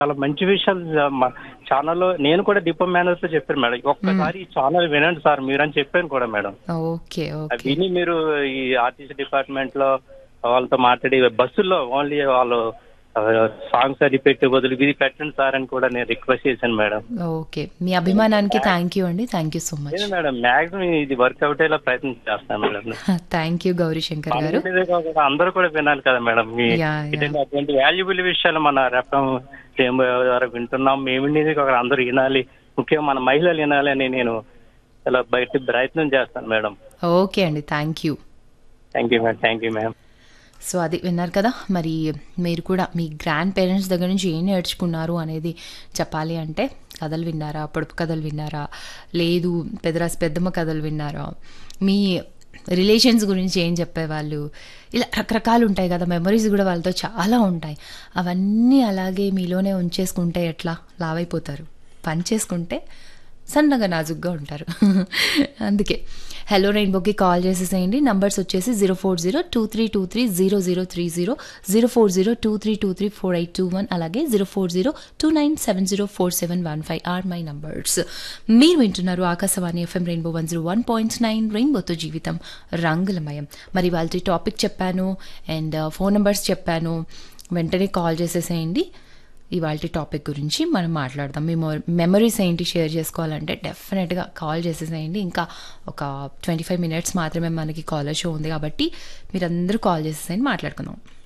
చాలా మంచి విషయాలు మా ఛానల్లో నేను కూడా డిపో మేనేజర్ తో చెప్పాను మేడం ఒక్కసారి ఈ ఛానల్ వినండి సార్ మీరని చెప్పాను కూడా మేడం ఓకే అది ఓకే విని మీరు ఈ ఆర్టీసీ డిపార్ట్మెంట్ లో వాళ్ళతో మాట్లాడి బస్సుల్లో ఓన్లీ వాళ్ళు సాంగ్స్ అది పెట్టి బదులు ఇది పెట్టండి సార్ అని కూడా నేను రిక్వెస్ట్ చేశాను మేడం ఓకే మీ అభిమానానికి థ్యాంక్ యూ అండి థ్యాంక్ యూ సో మచ్ లేదు మేడం మాక్సిమం ఇది వర్కౌట్ అయ్యేలా ప్రయత్నం చేస్తాను madam thank you Gauri Shankar garu మనమే కాకుండా అందరూ కూడా వినాలి కదా మేడం మీ యా, యా. ఇటువంటి అటువంటి వాల్యుబుల్ విషయాలు మన రెఫం ద్వారా వింటున్నాం మేము వినేది కాకుండా అందరూ వినాలి ముఖ్యంగా మన మహిళలు వినాలి అని నేను ఇలా బయట ప్రయత్నం చేస్తాను మేడం ఓకే అండి thank you thank you madam thank you ma'am so అది విన్నారు కదా మరి మీరు కూడా మీ గ్రాండ్ పేరెంట్స్ దగ్గర నుంచి ఏం నేర్చుకున్నారు అనేది చెప్పాలి అంటే కథలు విన్నారా పొడుపు కథలు విన్నారా లేదు పెదరాసి పెద్దమ్మ కథలు విన్నారా మీ రిలేషన్స్ గురించి ఏం చెప్పేవాళ్ళు ఇలా రకరకాలు ఉంటాయి కదా మెమరీస్ కూడా వాళ్ళతో చాలా ఉంటాయి అవన్నీ అలాగే మీలోనే ఉంచేసుకుంటే ఎట్లా లావైపోతారు పని చేసుకుంటే సన్నగా నాజుగ్గా ఉంటారు అందుకే హలో రెయిన్బోకి కాల్ చేసేసేయండి నంబర్స్ వచ్చేసి zero four zero two three two three zero zero three zero zero four zero two three two three four eight two one అలాగే zero four zero two nine seven zero four seven one five or my numbers మీరు వింటున్నారు Akashvani FM rainbow one zero one point nine రెయిన్బోతో జీవితం రంగులమయం మరి వాళ్ళ topic చెప్పాను and phone numbers చెప్పాను వెంటనే కాల్ చేసేసేయండి ఇవాళ టాపిక్ గురించి మనం మాట్లాడదాం మీ మెమరీస్ ఏంటి షేర్ చేసుకోవాలంటే డెఫినెట్గా కాల్ చేసేసేయండి ఇంకా ఒక ట్వంటీ ఫైవ్ మినిట్స్ మాత్రమే మనకి కాలర్ షో ఉంది కాబట్టి మీరందరూ కాల్ చేసేసేయండి మాట్లాడుకుందాం